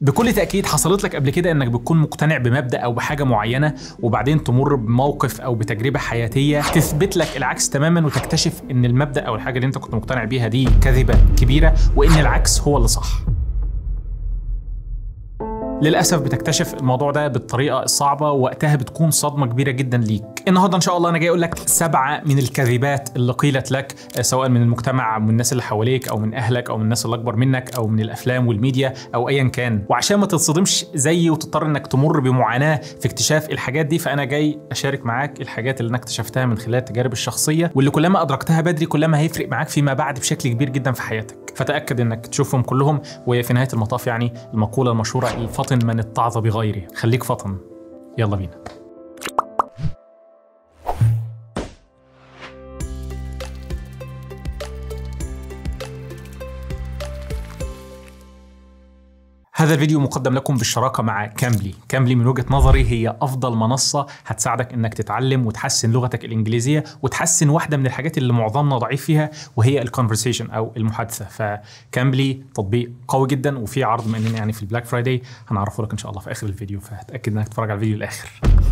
بكل تاكيد حصلت لك قبل كده انك بتكون مقتنع بمبدا او بحاجه معينه وبعدين تمر بموقف او بتجربه حياتيه تثبت لك العكس تماما وتكتشف ان المبدا او الحاجه اللي انت كنت مقتنع بيها دي كذبه كبيره وان العكس هو اللي صح للاسف بتكتشف الموضوع ده بالطريقه الصعبه ووقتها بتكون صدمه كبيره جدا ليك النهارده ان شاء الله انا جاي اقول لك سبعه من الكذبات اللي قيلت لك سواء من المجتمع من الناس اللي حواليك او من اهلك او من الناس اللي اكبر منك او من الافلام والميديا او ايا كان وعشان ما تتصدمش زيي وتضطر انك تمر بمعاناه في اكتشاف الحاجات دي فانا جاي اشارك معاك الحاجات اللي انا اكتشفتها من خلال التجارب الشخصيه واللي كلما ادركتها بدري كلما هيفرق معاك فيما بعد بشكل كبير جدا في حياتك فتاكد انك تشوفهم كلهم وفي نهايه المطاف يعني المقوله المشهوره الفطن من اتعظ بغيره خليك فطن يلا بينا هذا الفيديو مقدم لكم بالشراكة مع كامبلي كامبلي من وجهة نظري هي أفضل منصة هتساعدك إنك تتعلم وتحسن لغتك الإنجليزية وتحسن واحدة من الحاجات اللي معظمنا ضعيف فيها وهي الكونفرسيشن أو المحادثة فكامبلي تطبيق قوي جدا وفي عرض بما إننا يعني في البلاك فرايداي هنعرفه لك إن شاء الله في آخر الفيديو فهتأكد إنك تتفرج على الفيديو للآخر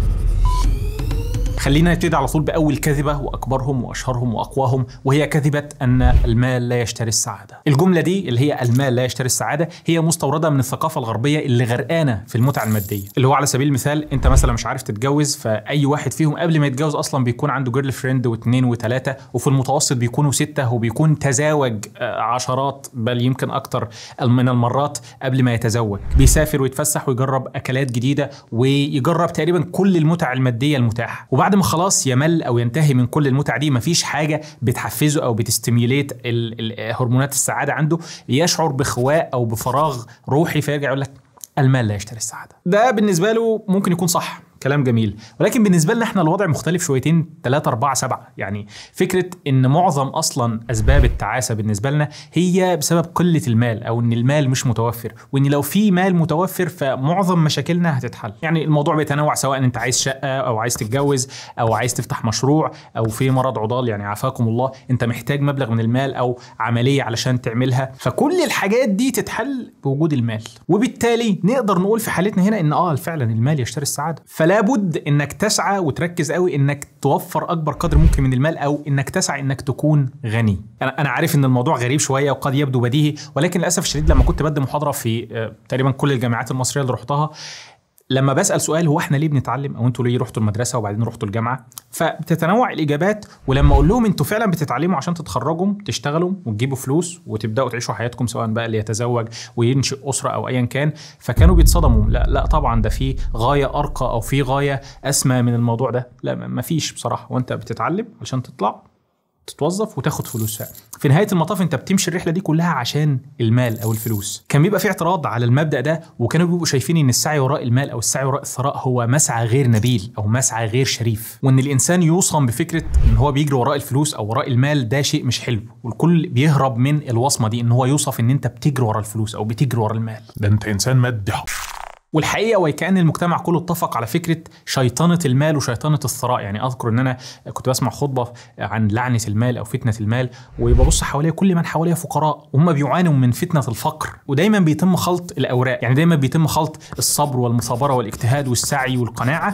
خلينا نبتدي على طول باول كذبه واكبرهم واشهرهم واقواهم وهي كذبه ان المال لا يشتري السعاده. الجمله دي اللي هي المال لا يشتري السعاده هي مستورده من الثقافه الغربيه اللي غرقانه في المتعه الماديه، اللي هو على سبيل المثال انت مثلا مش عارف تتجوز فاي واحد فيهم قبل ما يتجوز اصلا بيكون عنده جيرل فريند واثنين وثلاثه وفي المتوسط بيكونوا سته وبيكون تزاوج عشرات بل يمكن اكتر من المرات قبل ما يتزوج، بيسافر ويتفسح ويجرب اكلات جديده ويجرب تقريبا كل المتع الماديه المتاحه، وبعد ما خلاص يمل او ينتهي من كل المتع دي مفيش حاجه بتحفزه او بتستميليت هرمونات السعاده عنده يشعر بخواء او بفراغ روحي فيرجع يقول لك المال لا يشتري السعاده ده بالنسبه له ممكن يكون صح كلام جميل ولكن بالنسبه لنا احنا الوضع مختلف شويتين 3 4 7 يعني فكره ان معظم اصلا اسباب التعاسه بالنسبه لنا هي بسبب قله المال او ان المال مش متوفر وان لو في مال متوفر فمعظم مشاكلنا هتتحل يعني الموضوع بيتنوع سواء انت عايز شقه او عايز تتجوز او عايز تفتح مشروع او في مرض عضال يعني عافاكم الله انت محتاج مبلغ من المال او عمليه علشان تعملها فكل الحاجات دي تتحل بوجود المال وبالتالي نقدر نقول في حالتنا هنا ان اه فعلا المال يشتري السعاده فلا بد انك تسعى وتركز قوي انك توفر اكبر قدر ممكن من المال او انك تسعى انك تكون غني انا انا عارف ان الموضوع غريب شويه وقد يبدو بديهي ولكن للاسف الشديد لما كنت بدي محاضره في تقريبا كل الجامعات المصريه اللي رحتها لما بسال سؤال هو احنا ليه بنتعلم او انتوا ليه رحتوا المدرسه وبعدين رحتوا الجامعه فبتتنوع الاجابات ولما اقول لهم انتوا فعلا بتتعلموا عشان تتخرجوا تشتغلوا وتجيبوا فلوس وتبداوا تعيشوا حياتكم سواء بقى اللي يتزوج وينشئ اسره او ايا كان فكانوا بيتصدموا لا لا طبعا ده في غايه ارقى او في غايه اسمى من الموضوع ده لا ما فيش بصراحه وانت بتتعلم عشان تطلع تتوظف وتاخد فلوسها في نهايه المطاف انت بتمشي الرحله دي كلها عشان المال او الفلوس كان بيبقى في اعتراض على المبدا ده وكانوا بيبقوا شايفين ان السعي وراء المال او السعي وراء الثراء هو مسعى غير نبيل او مسعى غير شريف وان الانسان يوصم بفكره ان هو بيجري وراء الفلوس او وراء المال ده شيء مش حلو والكل بيهرب من الوصمه دي ان هو يوصف ان انت بتجري وراء الفلوس او بتجري وراء المال ده انت انسان مادي والحقيقه وكان المجتمع كله اتفق على فكره شيطنه المال وشيطنه الثراء يعني اذكر ان انا كنت بسمع خطبه عن لعنه المال او فتنه المال وببص حواليا كل من حواليا فقراء وهم بيعانوا من فتنه الفقر ودايما بيتم خلط الاوراق يعني دايما بيتم خلط الصبر والمثابره والاجتهاد والسعي والقناعه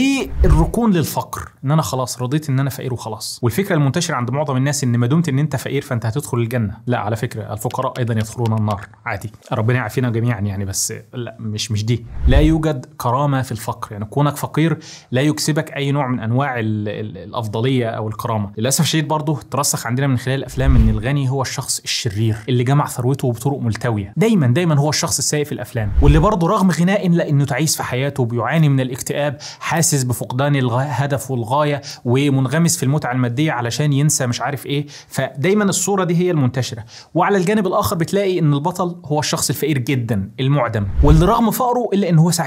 بالركون للفقر ان انا خلاص رضيت ان انا فقير وخلاص والفكره المنتشره عند معظم الناس ان ما دمت ان انت فقير فانت هتدخل الجنه لا على فكره الفقراء ايضا يدخلون النار عادي ربنا يعافينا جميعا يعني بس لا مش مش دي لا يوجد كرامة في الفقر يعني كونك فقير لا يكسبك أي نوع من أنواع ال ال الأفضلية أو الكرامة للأسف الشديد برضه ترسخ عندنا من خلال الأفلام أن الغني هو الشخص الشرير اللي جمع ثروته بطرق ملتوية دايما دايما هو الشخص السيء في الأفلام واللي برضه رغم غناء لأنه تعيس في حياته بيعاني من الاكتئاب حاسس بفقدان الهدف والغاية ومنغمس في المتعة المادية علشان ينسى مش عارف إيه فدايما الصورة دي هي المنتشرة وعلى الجانب الآخر بتلاقي أن البطل هو الشخص الفقير جدا المعدم واللي رغم فقره إلا أن هو سعيد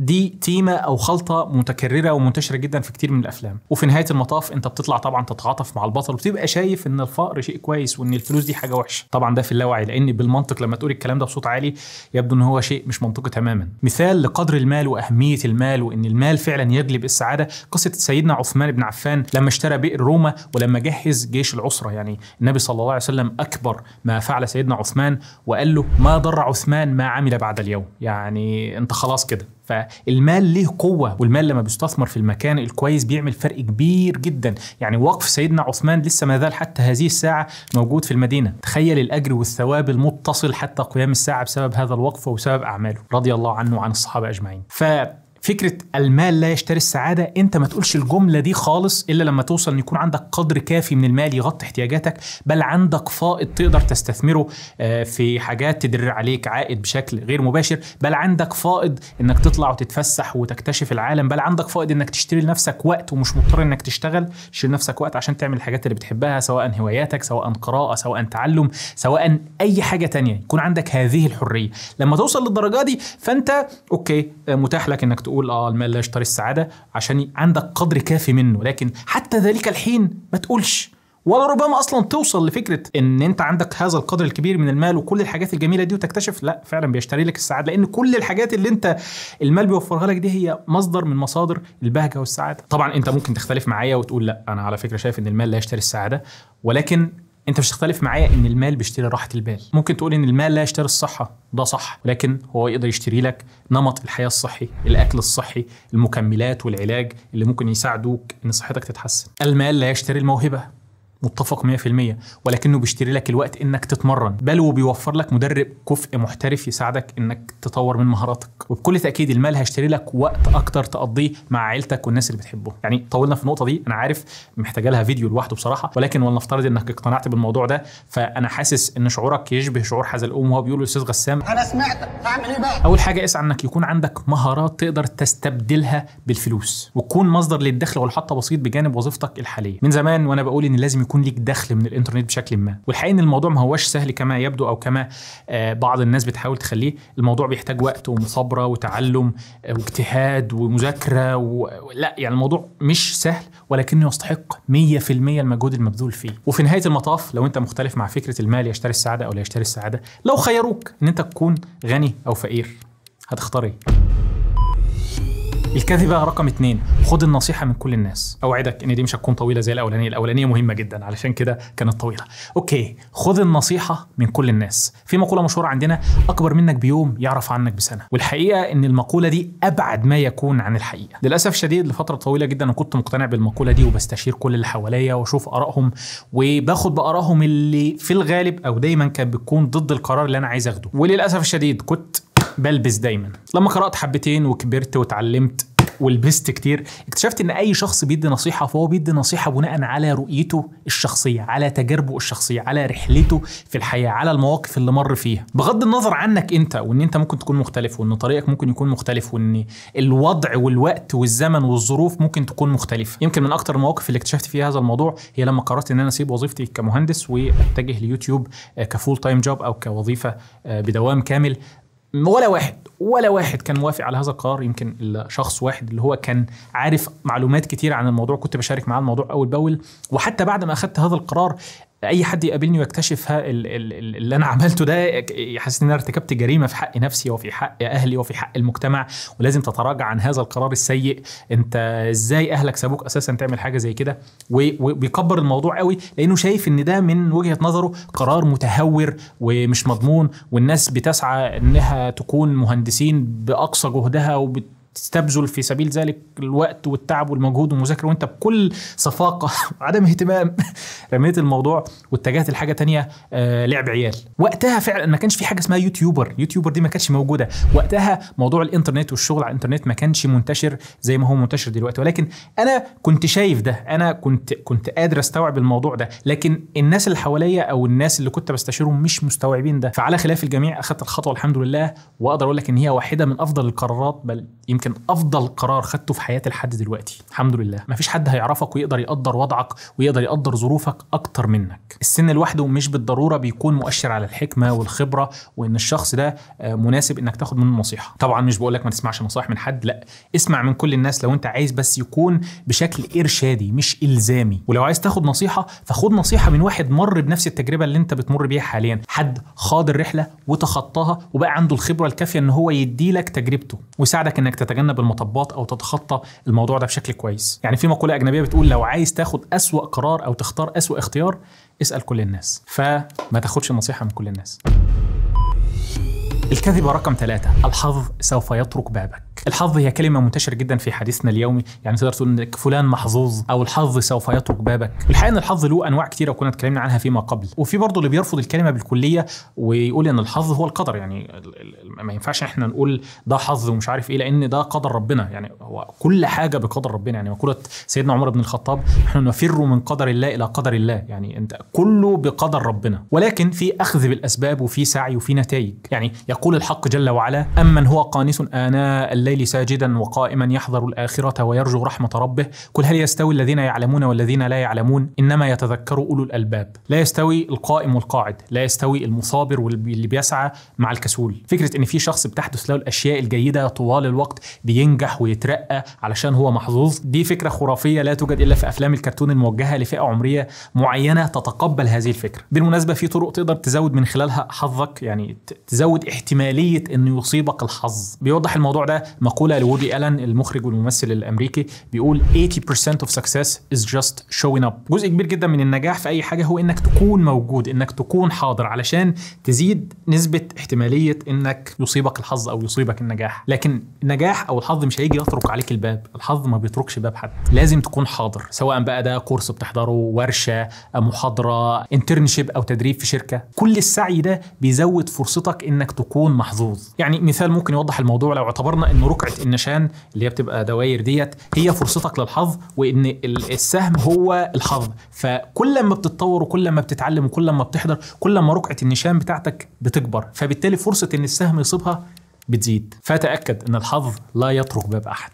دي تيمه او خلطه متكرره ومنتشره جدا في كتير من الافلام وفي نهايه المطاف انت بتطلع طبعا تتعاطف مع البطل وبتبقى شايف ان الفقر شيء كويس وان الفلوس دي حاجه وحشه طبعا ده في اللاوعي لان بالمنطق لما تقول الكلام ده بصوت عالي يبدو ان هو شيء مش منطقي تماما مثال لقدر المال واهميه المال وان المال فعلا يجلب السعاده قصه سيدنا عثمان بن عفان لما اشترى بئر روما ولما جهز جيش العسره يعني النبي صلى الله عليه وسلم اكبر ما فعل سيدنا عثمان وقال له ما ضر عثمان ما عمل بعد اليوم يعني انت خلاص كده فالمال ليه قوه والمال لما بيستثمر في المكان الكويس بيعمل فرق كبير جدا يعني وقف سيدنا عثمان لسه ما زال حتى هذه الساعه موجود في المدينه تخيل الاجر والثواب المتصل حتى قيام الساعه بسبب هذا الوقف وبسبب اعماله رضي الله عنه وعن الصحابه اجمعين ف فكره المال لا يشتري السعاده انت ما تقولش الجمله دي خالص الا لما توصل ان يكون عندك قدر كافي من المال يغطي احتياجاتك بل عندك فائض تقدر تستثمره آه، في حاجات تدر عليك عائد بشكل غير مباشر بل عندك فائض انك تطلع وتتفسح وتكتشف العالم بل عندك فائض انك تشتري لنفسك وقت ومش مضطر انك تشتغل تشتري لنفسك وقت عشان تعمل الحاجات اللي بتحبها سواء هواياتك سواء قراءه سواء تعلم سواء اي حاجه تانية يكون عندك هذه الحريه لما توصل للدرجه دي فانت اوكي آه، متاح لك انك تقول اه المال لا يشتري السعاده عشان عندك قدر كافي منه لكن حتى ذلك الحين ما تقولش ولا ربما اصلا توصل لفكره ان انت عندك هذا القدر الكبير من المال وكل الحاجات الجميله دي وتكتشف لا فعلا بيشتري لك السعاده لان كل الحاجات اللي انت المال بيوفرها لك دي هي مصدر من مصادر البهجه والسعاده طبعا انت ممكن تختلف معايا وتقول لا انا على فكره شايف ان المال لا يشتري السعاده ولكن انت مش هتختلف معايا ان المال بيشتري راحه البال ممكن تقول ان المال لا يشتري الصحه ده صح لكن هو يقدر يشتري لك نمط الحياه الصحي الاكل الصحي المكملات والعلاج اللي ممكن يساعدوك ان صحتك تتحسن المال لا يشتري الموهبه متفق 100% ولكنه بيشتري لك الوقت انك تتمرن بل وبيوفر لك مدرب كفء محترف يساعدك انك تطور من مهاراتك وبكل تاكيد المال هيشتري لك وقت اكتر تقضيه مع عيلتك والناس اللي بتحبهم يعني طولنا في النقطه دي انا عارف محتاجه لها فيديو لوحده بصراحه ولكن ولنفترض انك اقتنعت بالموضوع ده فانا حاسس ان شعورك يشبه شعور حزلقوم وهو بيقول للاستاذ غسام انا سمعتك هعمل ايه بقى اول حاجه اسعى انك يكون عندك مهارات تقدر تستبدلها بالفلوس وتكون مصدر للدخل ولو حتى بسيط بجانب وظيفتك الحاليه من زمان وانا بقول ان لازم يكون ليك دخل من الانترنت بشكل ما والحقيقه ان الموضوع ما هوش سهل كما يبدو او كما آه، بعض الناس بتحاول تخليه الموضوع بيحتاج وقت ومثابره وتعلم آه، واجتهاد ومذاكره و... لا يعني الموضوع مش سهل ولكنه يستحق 100% المجهود المبذول فيه وفي نهايه المطاف لو انت مختلف مع فكره المال يشتري السعاده او لا يشتري السعاده لو خيروك ان انت تكون غني او فقير هتختار ايه الكذبة رقم اتنين خد النصيحة من كل الناس أوعدك إن دي مش هتكون طويلة زي الأولانية الأولانية مهمة جدا علشان كده كانت طويلة أوكي خد النصيحة من كل الناس في مقولة مشهورة عندنا أكبر منك بيوم يعرف عنك بسنة والحقيقة إن المقولة دي أبعد ما يكون عن الحقيقة للأسف شديد لفترة طويلة جدا أنا كنت مقتنع بالمقولة دي وبستشير كل اللي حواليا وأشوف آرائهم وباخد بآرائهم اللي في الغالب أو دايما كانت بتكون ضد القرار اللي أنا عايز أخده وللأسف الشديد كنت بلبس دايما لما قرأت حبتين وكبرت واتعلمت ولبست كتير اكتشفت ان اي شخص بيدي نصيحه فهو بيدي نصيحه بناء على رؤيته الشخصيه على تجاربه الشخصيه على رحلته في الحياه على المواقف اللي مر فيها بغض النظر عنك انت وان انت ممكن تكون مختلف وان طريقك ممكن يكون مختلف وان الوضع والوقت والزمن والظروف ممكن تكون مختلفه يمكن من اكتر المواقف اللي اكتشفت فيها هذا الموضوع هي لما قررت ان انا اسيب وظيفتي كمهندس واتجه ليوتيوب آه، كفول تايم جوب او كوظيفه آه، بدوام كامل ولا واحد ولا واحد كان موافق على هذا القرار يمكن الا شخص واحد اللي هو كان عارف معلومات كتير عن الموضوع كنت بشارك معاه الموضوع اول باول وحتى بعد ما اخدت هذا القرار اي حد يقابلني ويكتشف ها ال- ال- ال- اللي انا عملته ده يحسسني ان انا ارتكبت جريمه في حق نفسي وفي حق اهلي وفي حق المجتمع ولازم تتراجع عن هذا القرار السيء انت ازاي اهلك سابوك اساسا تعمل حاجه زي كده و- وبيكبر الموضوع قوي لانه شايف ان ده من وجهه نظره قرار متهور ومش مضمون والناس بتسعى انها تكون مهندسين باقصى جهدها وبت تستبذل في سبيل ذلك الوقت والتعب والمجهود والمذاكره وانت بكل صفاقه وعدم اهتمام رميت الموضوع واتجهت لحاجه تانية آه لعب عيال وقتها فعلا ما كانش في حاجه اسمها يوتيوبر يوتيوبر دي ما كانتش موجوده وقتها موضوع الانترنت والشغل على الانترنت ما كانش منتشر زي ما هو منتشر دلوقتي ولكن انا كنت شايف ده انا كنت كنت قادر استوعب الموضوع ده لكن الناس اللي حواليا او الناس اللي كنت بستشيرهم مش مستوعبين ده فعلى خلاف الجميع اخذت الخطوه الحمد لله واقدر اقول لك ان هي واحده من افضل القرارات بل يمكن يمكن افضل قرار خدته في حياتي لحد دلوقتي الحمد لله مفيش حد هيعرفك ويقدر يقدر وضعك ويقدر يقدر ظروفك اكتر منك السن لوحده مش بالضروره بيكون مؤشر على الحكمه والخبره وان الشخص ده آه، مناسب انك تاخد منه نصيحه طبعا مش بقول لك ما تسمعش نصائح من حد لا اسمع من كل الناس لو انت عايز بس يكون بشكل ارشادي مش الزامي ولو عايز تاخد نصيحه فخد نصيحه من واحد مر بنفس التجربه اللي انت بتمر بيها حاليا حد خاض الرحله وتخطاها وبقى عنده الخبره الكافيه ان هو يدي لك تجربته ويساعدك انك تتجنب المطبات او تتخطى الموضوع ده بشكل كويس يعني في مقوله اجنبيه بتقول لو عايز تاخد اسوا قرار او تختار اسوا اختيار اسال كل الناس فما تاخدش النصيحه من كل الناس الكذبة رقم ثلاثة الحظ سوف يترك بابك الحظ هي كلمة منتشرة جدا في حديثنا اليومي يعني تقدر تقول انك فلان محظوظ او الحظ سوف يترك بابك الحقيقة ان الحظ له انواع كثيرة وكنا اتكلمنا عنها فيما قبل وفي برضه اللي بيرفض الكلمة بالكلية ويقول ان الحظ هو القدر يعني ال- ال- ما ينفعش احنا نقول ده حظ ومش عارف ايه لان ده قدر ربنا يعني هو كل حاجة بقدر ربنا يعني مقولة سيدنا عمر بن الخطاب نحن نفر من قدر الله الى قدر الله يعني انت كله بقدر ربنا ولكن في اخذ بالاسباب وفي سعي وفي نتائج يعني يقول الحق جل وعلا امن هو قانت اناء الليل ساجدا وقائما يحذر الاخره ويرجو رحمه ربه قل هل يستوي الذين يعلمون والذين لا يعلمون انما يتذكر اولو الالباب لا يستوي القائم والقاعد لا يستوي المصابر واللي بيسعى مع الكسول فكره ان في شخص بتحدث له الاشياء الجيده طوال الوقت بينجح ويترقى علشان هو محظوظ دي فكره خرافيه لا توجد الا في افلام الكرتون الموجهه لفئه عمريه معينه تتقبل هذه الفكره بالمناسبه في طرق تقدر تزود من خلالها حظك يعني ت- تزود احتماليه انه يصيبك الحظ بيوضح الموضوع ده مقوله لوودي الن المخرج والممثل الامريكي بيقول 80% of success is just showing up جزء كبير جدا من النجاح في اي حاجه هو انك تكون موجود انك تكون حاضر علشان تزيد نسبه احتماليه انك يصيبك الحظ او يصيبك النجاح لكن النجاح او الحظ مش هيجي يطرق عليك الباب الحظ ما بيطرقش باب حد لازم تكون حاضر سواء بقى ده كورس بتحضره ورشه محاضره انترنشيب او تدريب في شركه كل السعي ده بيزود فرصتك انك تكون محظوظ يعني مثال ممكن يوضح الموضوع لو اعتبرنا ان ركعه النشان اللي هي بتبقى دواير ديت هي فرصتك للحظ وان ال- السهم هو الحظ فكل ما بتتطور وكل ما بتتعلم وكل ما بتحضر كل ما ركعه النشان بتاعتك بتكبر فبالتالي فرصه ان السهم يصيبها بتزيد فتاكد ان الحظ لا يترك باب احد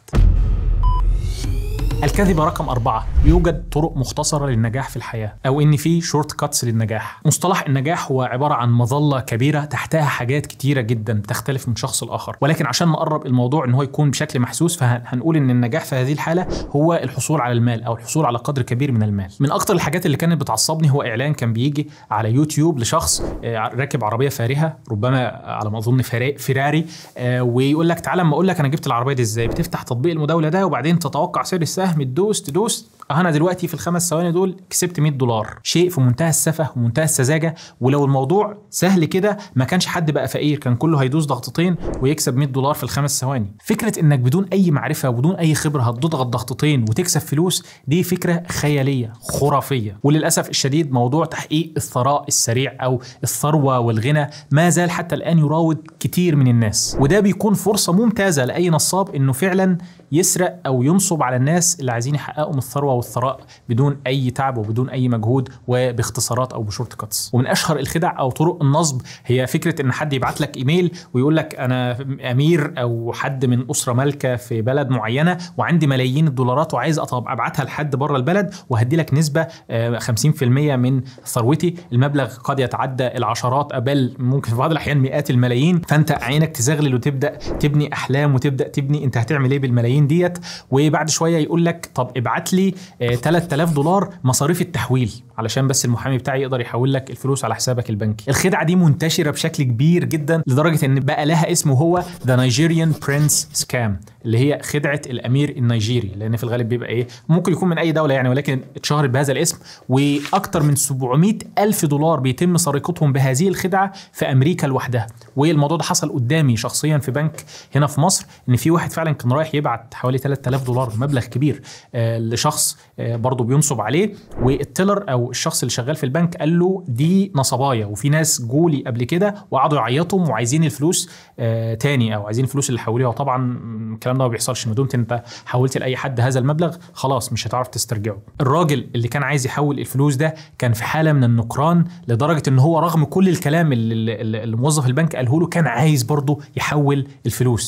الكذبة رقم أربعة يوجد طرق مختصرة للنجاح في الحياة أو إن في شورت كاتس للنجاح مصطلح النجاح هو عبارة عن مظلة كبيرة تحتها حاجات كتيرة جدا تختلف من شخص لآخر ولكن عشان نقرب الموضوع إن هو يكون بشكل محسوس فهنقول إن النجاح في هذه الحالة هو الحصول على المال أو الحصول على قدر كبير من المال من أكتر الحاجات اللي كانت بتعصبني هو إعلان كان بيجي على يوتيوب لشخص آه، راكب عربية فارهة ربما على ما أظن فرا- فيراري آه، ويقول لك تعالى اما اقول لك انا جبت العربيه دي ازاي بتفتح تطبيق المداوله ده وبعدين تتوقع سعر السهم تدوس تدوس انا دلوقتي في الخمس ثواني دول كسبت 100 دولار شيء في منتهى السفه ومنتهى السذاجه ولو الموضوع سهل كده ما كانش حد بقى فقير كان كله هيدوس ضغطتين ويكسب 100 دولار في الخمس ثواني فكره انك بدون اي معرفه وبدون اي خبره هتضغط ضغطتين وتكسب فلوس دي فكره خياليه خرافيه وللاسف الشديد موضوع تحقيق الثراء السريع او الثروه والغنى ما زال حتى الان يراود كتير من الناس وده بيكون فرصه ممتازه لاي نصاب انه فعلا يسرق او ينصب على الناس اللي عايزين يحققوا من الثروه والثراء بدون اي تعب وبدون اي مجهود وباختصارات او بشورت كاتس ومن اشهر الخدع او طرق النصب هي فكره ان حد يبعت لك ايميل ويقول لك انا امير او حد من اسره مالكه في بلد معينه وعندي ملايين الدولارات وعايز أطب- ابعتها لحد بره البلد وهدي لك نسبه آه، 50% من ثروتي المبلغ قد يتعدى العشرات بل ممكن في بعض الاحيان مئات الملايين فانت عينك تزغلل وتبدا تبني احلام وتبدا تبني انت هتعمل ايه بالملايين ديت وبعد شويه يقول لك طب ابعت لي آه، 3000 دولار مصاريف التحويل علشان بس المحامي بتاعي يقدر يحول لك الفلوس على حسابك البنكي الخدعه دي منتشره بشكل كبير جدا لدرجه ان بقى لها اسم وهو ذا نيجيريان برنس سكام اللي هي خدعه الامير النيجيري لان في الغالب بيبقى ايه ممكن يكون من اي دوله يعني ولكن اتشهرت بهذا الاسم واكثر من 700 الف دولار بيتم سرقتهم بهذه الخدعه في امريكا لوحدها والموضوع ده حصل قدامي شخصيا في بنك هنا في مصر ان في واحد فعلا كان رايح يبعت حوالي 3000 دولار مبلغ كبير آه لشخص آه برضه بينصب عليه والتيلر او الشخص اللي شغال في البنك قال له دي نصبايا وفي ناس جولي قبل كده وقعدوا يعيطوا وعايزين الفلوس آه تاني او عايزين الفلوس اللي حولوها وطبعا م، الكلام ده ما بيحصلش ما دمت انت حولت لاي حد هذا المبلغ خلاص مش هتعرف تسترجعه الراجل اللي كان عايز يحول الفلوس ده كان في حاله من النكران لدرجه ان هو رغم كل الكلام اللي, اللي اللي موظف البنك قاله له كان عايز برضه يحول الفلوس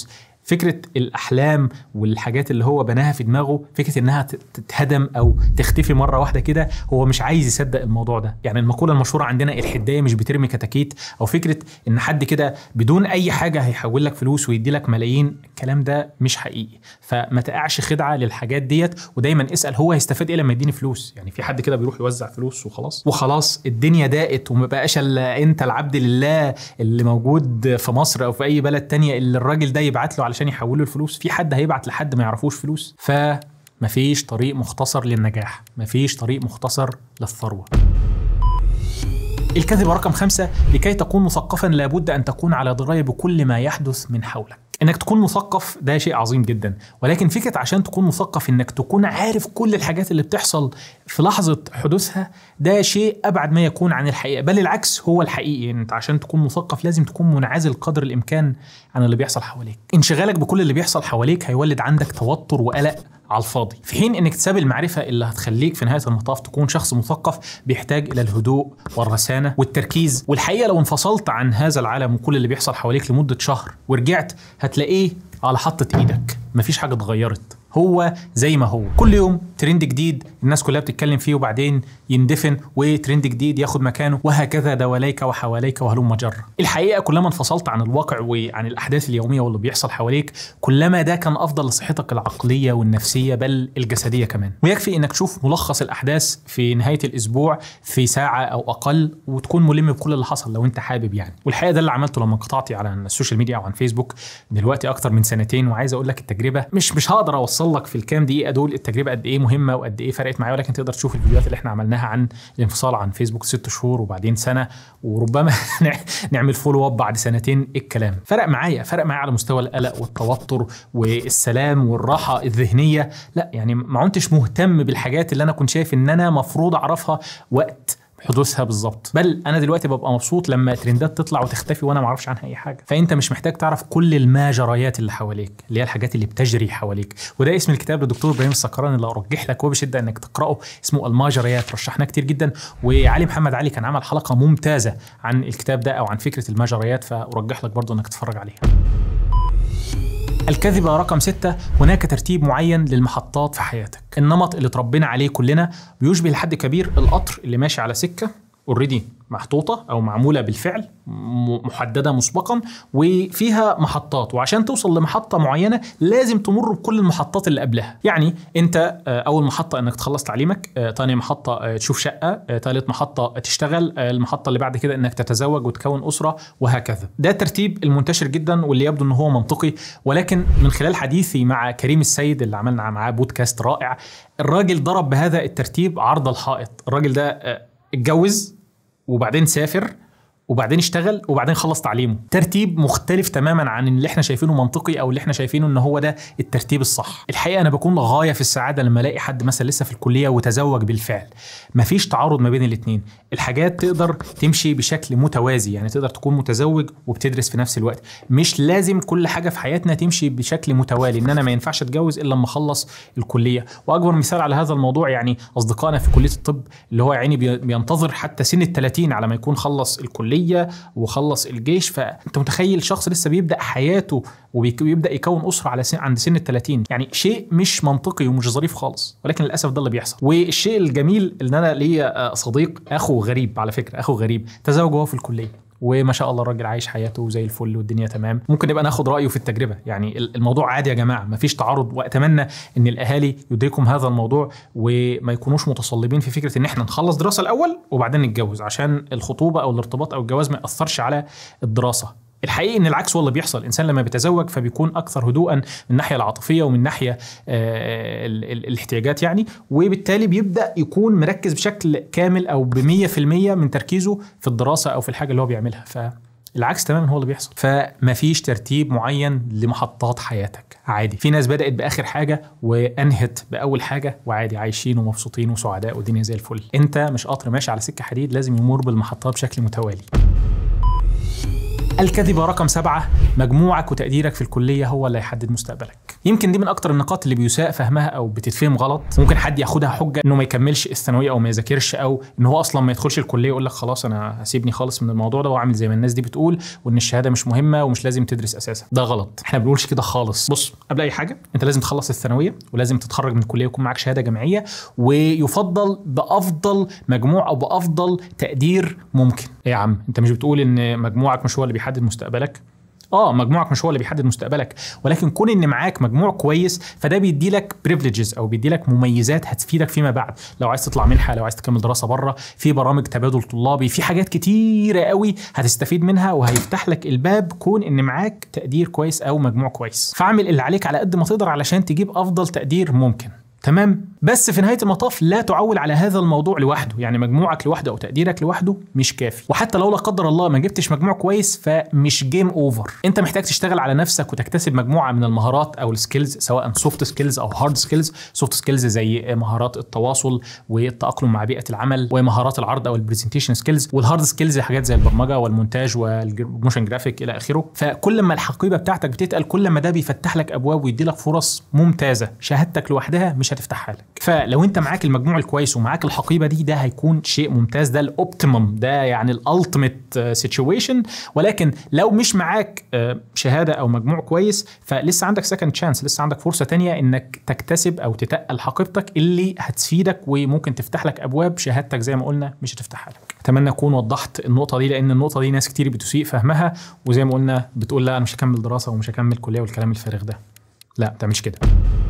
فكره الاحلام والحاجات اللي هو بناها في دماغه فكره انها تتهدم او تختفي مره واحده كده هو مش عايز يصدق الموضوع ده يعني المقوله المشهوره عندنا الحدايه مش بترمي كتاكيت او فكره ان حد كده بدون اي حاجه هيحول لك فلوس ويدي لك ملايين الكلام ده مش حقيقي فما تقعش خدعه للحاجات ديت ودايما اسال هو هيستفاد ايه لما يديني فلوس يعني في حد كده بيروح يوزع فلوس وخلاص وخلاص الدنيا ضاقت وما بقاش الا انت العبد لله اللي موجود في مصر او في اي بلد تانية اللي الراجل ده يبعت له علشان يحول له الفلوس في حد هيبعت لحد ما يعرفوش فلوس ف مفيش طريق مختصر للنجاح مفيش طريق مختصر للثروة الكذبة رقم خمسة لكي تكون مثقفا لابد أن تكون على دراية بكل ما يحدث من حولك انك تكون مثقف ده شيء عظيم جدا ولكن فكره عشان تكون مثقف انك تكون عارف كل الحاجات اللي بتحصل في لحظه حدوثها ده شيء ابعد ما يكون عن الحقيقه بل العكس هو الحقيقي انت عشان تكون مثقف لازم تكون منعزل قدر الامكان عن اللي بيحصل حواليك انشغالك بكل اللي بيحصل حواليك هيولد عندك توتر وقلق على الفاضي في حين ان اكتساب المعرفه اللي هتخليك في نهايه المطاف تكون شخص مثقف بيحتاج الى الهدوء والرسانه والتركيز والحقيقه لو انفصلت عن هذا العالم وكل اللي بيحصل حواليك لمده شهر ورجعت هتلاقيه على حطه ايدك مفيش حاجه اتغيرت هو زي ما هو كل يوم ترند جديد الناس كلها بتتكلم فيه وبعدين يندفن وترند جديد ياخد مكانه وهكذا دواليك وحواليك وهلم جرة الحقيقة كلما انفصلت عن الواقع وعن الأحداث اليومية واللي بيحصل حواليك كلما ده كان أفضل لصحتك العقلية والنفسية بل الجسدية كمان ويكفي إنك تشوف ملخص الأحداث في نهاية الأسبوع في ساعة أو أقل وتكون ملم بكل اللي حصل لو أنت حابب يعني والحقيقة ده اللي عملته لما انقطعتي على السوشيال ميديا أو عن فيسبوك دلوقتي أكتر من سنتين وعايز أقول لك التجربة مش مش هقدر أوصل لك في الكام دقيقة دول التجربة قد إيه مهمة وقد إيه فرقت معايا ولكن تقدر تشوف الفيديوهات اللي احنا عملناها عن الانفصال عن فيسبوك ست شهور وبعدين سنه وربما نعمل فولو اب بعد سنتين إيه الكلام فرق معايا فرق معايا على مستوى القلق والتوتر والسلام والراحه الذهنيه لا يعني ما كنتش مهتم بالحاجات اللي انا كنت شايف ان انا مفروض اعرفها وقت حدوثها بالظبط بل انا دلوقتي ببقى مبسوط لما ترندات تطلع وتختفي وانا ما اعرفش عنها اي حاجه فانت مش محتاج تعرف كل الماجريات اللي حواليك اللي هي الحاجات اللي بتجري حواليك وده اسم الكتاب للدكتور ابراهيم السكران اللي ارجح لك وبشده انك تقراه اسمه الماجريات رشحناه كتير جدا وعلي محمد علي كان عمل حلقه ممتازه عن الكتاب ده او عن فكره الماجريات فارجح لك برضه انك تتفرج عليها الكذبة رقم ستة هناك ترتيب معين للمحطات في حياتك النمط اللي تربينا عليه كلنا بيشبه لحد كبير القطر اللي ماشي على سكة اوريدي محطوطه او معموله بالفعل محدده مسبقا وفيها محطات وعشان توصل لمحطه معينه لازم تمر بكل المحطات اللي قبلها يعني انت آه، اول محطه انك تخلص تعليمك آه، تاني محطه آه، تشوف شقه ثالث محطه تشتغل المحطه اللي بعد كده انك تتزوج وتكون اسره وهكذا ده الترتيب المنتشر جدا واللي يبدو ان هو منطقي ولكن من خلال حديثي مع كريم السيد اللي عملنا معاه بودكاست رائع الراجل ضرب بهذا الترتيب عرض الحائط الراجل ده اتجوز وبعدين سافر وبعدين اشتغل وبعدين خلص تعليمه ترتيب مختلف تماما عن اللي احنا شايفينه منطقي او اللي احنا شايفينه ان هو ده الترتيب الصح الحقيقه انا بكون غايه في السعاده لما الاقي حد مثلا لسه في الكليه وتزوج بالفعل مفيش تعارض ما بين الاثنين الحاجات تقدر تمشي بشكل متوازي يعني تقدر تكون متزوج وبتدرس في نفس الوقت مش لازم كل حاجه في حياتنا تمشي بشكل متوالي ان انا ما ينفعش اتجوز الا لما اخلص الكليه واكبر مثال على هذا الموضوع يعني اصدقائنا في كليه الطب اللي هو يعني بينتظر حتى سن ال 30 على ما يكون خلص الكليه وخلص الجيش فانت متخيل شخص لسه بيبدا حياته وبيبدا يكون اسره على سن عند سن ال 30 يعني شيء مش منطقي ومش ظريف خالص ولكن للاسف ده اللي بيحصل والشيء الجميل ان انا ليا صديق اخو غريب على فكره اخو غريب تزوج وهو في الكليه وما شاء الله الراجل عايش حياته زي الفل والدنيا تمام ممكن نبقى ناخد رايه في التجربه يعني الموضوع عادي يا جماعه ما فيش تعارض واتمنى ان الاهالي يدركوا هذا الموضوع وما يكونوش متصلبين في فكره ان احنا نخلص دراسه الاول وبعدين نتجوز عشان الخطوبه او الارتباط او الجواز ما ياثرش على الدراسه الحقيقي ان العكس هو اللي بيحصل الانسان لما بيتزوج فبيكون اكثر هدوءا من الناحيه العاطفيه ومن ناحيه آه الاحتياجات يعني وبالتالي بيبدا يكون مركز بشكل كامل او ب 100% من تركيزه في الدراسه او في الحاجه اللي هو بيعملها ف العكس تماما هو اللي بيحصل فمفيش ترتيب معين لمحطات حياتك عادي في ناس بدات باخر حاجه وانهت باول حاجه وعادي عايشين ومبسوطين وسعداء والدنيا زي الفل انت مش قطر ماشي على سكه حديد لازم يمر بالمحطات بشكل متوالي الكذبة رقم سبعة مجموعك وتقديرك في الكلية هو اللي هيحدد مستقبلك يمكن دي من أكتر النقاط اللي بيساء فهمها أو بتتفهم غلط ممكن حد ياخدها حجة إنه ما يكملش الثانوية أو ما يذاكرش أو إن هو أصلا ما يدخلش الكلية يقول لك خلاص أنا هسيبني خالص من الموضوع ده وأعمل زي ما الناس دي بتقول وإن الشهادة مش مهمة ومش لازم تدرس أساسا ده غلط إحنا ما بنقولش كده خالص بص قبل أي حاجة أنت لازم تخلص الثانوية ولازم تتخرج من الكلية ويكون معاك شهادة جامعية ويفضل بأفضل مجموع أو بأفضل تقدير ممكن إيه يا عم أنت مش بتقول إن مجموعك مش هو اللي بيحدد مستقبلك اه مجموعك مش هو اللي بيحدد مستقبلك ولكن كون ان معاك مجموع كويس فده بيدي لك بريفليجز او بيدي لك مميزات هتفيدك فيما بعد لو عايز تطلع منحه لو عايز تكمل دراسه بره في برامج تبادل طلابي في حاجات كتيره قوي هتستفيد منها وهيفتح لك الباب كون ان معاك تقدير كويس او مجموع كويس فاعمل اللي عليك على قد ما تقدر علشان تجيب افضل تقدير ممكن تمام بس في نهايه المطاف لا تعول على هذا الموضوع لوحده يعني مجموعك لوحده او تقديرك لوحده مش كافي وحتى لو لا قدر الله ما جبتش مجموع كويس فمش جيم اوفر انت محتاج تشتغل على نفسك وتكتسب مجموعه من المهارات او السكيلز سواء سوفت سكيلز او هارد سكيلز سوفت سكيلز زي مهارات التواصل والتاقلم مع بيئه العمل ومهارات العرض او البرزنتيشن سكيلز والهارد سكيلز حاجات زي البرمجه والمونتاج والموشن جرافيك الى اخره فكل ما الحقيبه بتاعتك بتتقل كل ما ده بيفتح لك ابواب ويدي لك فرص ممتازه شهادتك لوحدها مش هتفتحها لك فلو انت معاك المجموع الكويس ومعاك الحقيبه دي ده هيكون شيء ممتاز ده الاوبتيمم ده يعني الالتيميت سيتويشن ولكن لو مش معاك شهاده او مجموع كويس فلسه عندك سكند تشانس لسه عندك فرصه تانية انك تكتسب او تتقل حقيبتك اللي هتفيدك وممكن تفتح لك ابواب شهادتك زي ما قلنا مش هتفتحها لك اتمنى اكون وضحت النقطه دي لان النقطه دي ناس كتير بتسيء فهمها وزي ما قلنا بتقول لا انا مش هكمل دراسه ومش هكمل كليه والكلام الفارغ ده لا ما تعملش كده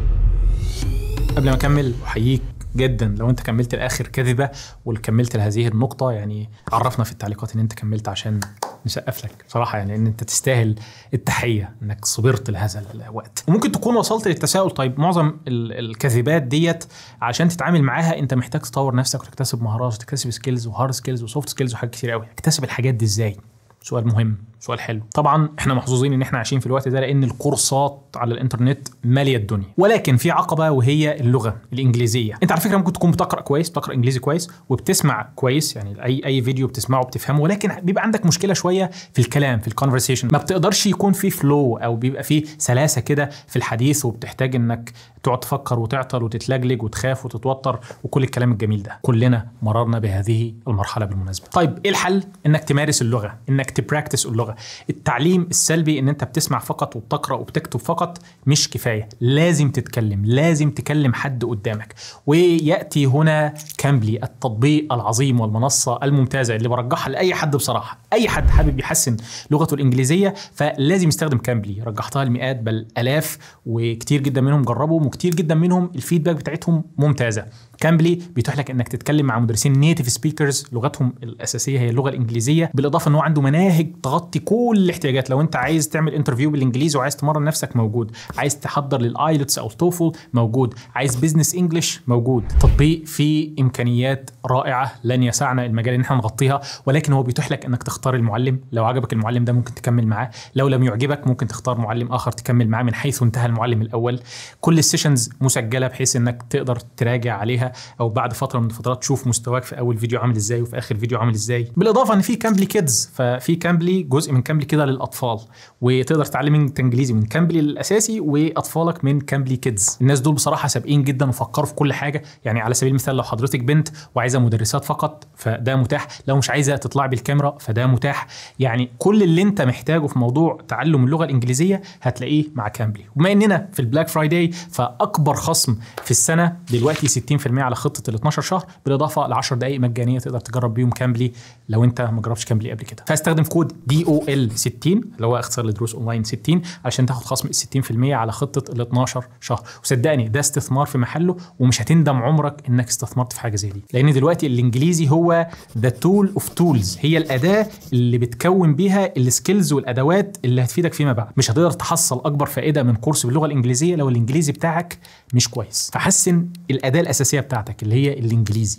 قبل ما اكمل احييك جدا لو انت كملت لاخر كذبه وكملت لهذه النقطه يعني عرفنا في التعليقات ان انت كملت عشان نسقف لك بصراحه يعني ان انت تستاهل التحيه انك صبرت لهذا الوقت وممكن تكون وصلت للتساؤل طيب معظم الكذبات ديت عشان تتعامل معاها انت محتاج تطور نفسك وتكتسب مهارات وتكتسب سكيلز وهارد سكيلز وسوفت سكيلز وحاجات كتير قوي اكتسب الحاجات دي ازاي سؤال مهم سؤال حلو طبعا احنا محظوظين ان احنا عايشين في الوقت ده لان الكورسات على الانترنت ماليه الدنيا ولكن في عقبه وهي اللغه الانجليزيه انت على فكره ممكن تكون بتقرا كويس بتقرا انجليزي كويس وبتسمع كويس يعني اي اي فيديو بتسمعه بتفهمه ولكن بيبقى عندك مشكله شويه في الكلام في الكونفرسيشن ما بتقدرش يكون في فلو او بيبقى في سلاسه كده في الحديث وبتحتاج انك تقعد تفكر وتعطل وتتلجلج وتخاف وتتوتر وكل الكلام الجميل ده كلنا مررنا بهذه المرحله بالمناسبه طيب ايه الحل انك تمارس اللغه انك تبراكتس اللغه التعليم السلبي ان انت بتسمع فقط وبتقرا وبتكتب فقط مش كفايه لازم تتكلم لازم تكلم حد قدامك وياتي هنا كامبلي التطبيق العظيم والمنصه الممتازه اللي برجحها لاي حد بصراحه اي حد حابب يحسن لغته الانجليزيه فلازم يستخدم كامبلي رجحتها المئات بل الاف وكتير جدا منهم جربوا وكتير جدا منهم الفيدباك بتاعتهم ممتازه كامبلي بيتيح لك انك تتكلم مع مدرسين نيتيف سبيكرز لغتهم الاساسيه هي اللغه الانجليزيه بالاضافه ان هو عنده مناهج تغطي كل الاحتياجات لو انت عايز تعمل انترفيو بالانجليزي وعايز تمرن نفسك موجود عايز تحضر للايلتس او التوفل موجود عايز بزنس انجلش موجود تطبيق فيه امكانيات رائعه لن يسعنا المجال ان احنا نغطيها ولكن هو بيتيح لك انك تختار المعلم لو عجبك المعلم ده ممكن تكمل معاه لو لم يعجبك ممكن تختار معلم اخر تكمل معاه من حيث انتهى المعلم الاول كل السيشنز مسجله بحيث انك تقدر تراجع عليها او بعد فتره من الفترات تشوف مستواك في اول فيديو عامل ازاي وفي اخر فيديو عامل ازاي بالاضافه ان في كامبلي كيدز ففي كامبلي جزء من كامبلي كده للاطفال وتقدر تتعلم انت انجليزي من كامبلي الاساسي واطفالك من كامبلي كيدز الناس دول بصراحه سابقين جدا وفكروا في كل حاجه يعني على سبيل المثال لو حضرتك بنت وعايزه مدرسات فقط فده متاح لو مش عايزه تطلع بالكاميرا فده متاح يعني كل اللي انت محتاجه في موضوع تعلم اللغه الانجليزيه هتلاقيه مع كامبلي وبما اننا في البلاك فرايداي فاكبر خصم في السنه دلوقتي 60% على خطه ال 12 شهر بالاضافه ل 10 دقائق مجانيه تقدر تجرب بيهم كامبلي لو انت ما جربتش كامبلي قبل كده فاستخدم كود دي او ال 60 اللي هو اختصار لدروس اونلاين 60 عشان تاخد خصم 60% على خطه ال 12 شهر وصدقني ده استثمار في محله ومش هتندم عمرك انك استثمرت في حاجه زي دي لان دلوقتي الانجليزي هو ذا تول اوف تولز هي الاداه اللي بتكون بيها السكيلز والادوات اللي هتفيدك فيما بعد مش هتقدر تحصل اكبر فائده من كورس باللغه الانجليزيه لو الانجليزي بتاعك مش كويس فحسن الاداه الاساسيه بتاعتك اللي هي الانجليزي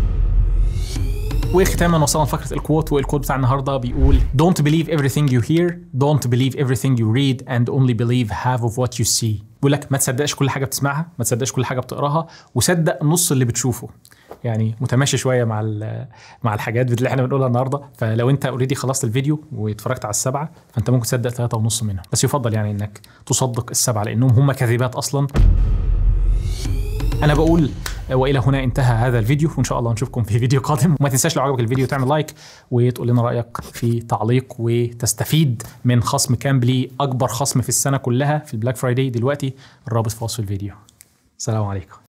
وختاما وصلنا لفقره الكوت والكوت بتاع النهارده بيقول Don't believe everything you hear Don't believe everything you read and only believe half of what you see بيقول لك ما تصدقش كل حاجه بتسمعها ما تصدقش كل حاجه بتقراها وصدق نص اللي بتشوفه يعني متماشي شويه مع ال- مع الحاجات اللي احنا بنقولها النهارده فلو انت اوريدي خلصت الفيديو واتفرجت على السبعه فانت ممكن تصدق ثلاثه ونص منهم بس يفضل يعني انك تصدق السبعه لانهم هم كاذبات اصلا انا بقول والى هنا انتهى هذا الفيديو وان شاء الله نشوفكم في فيديو قادم وما تنساش لو عجبك الفيديو تعمل لايك وتقول لنا رايك في تعليق وتستفيد من خصم كامبلي اكبر خصم في السنه كلها في البلاك فرايداي دلوقتي الرابط في وصف الفيديو السلام عليكم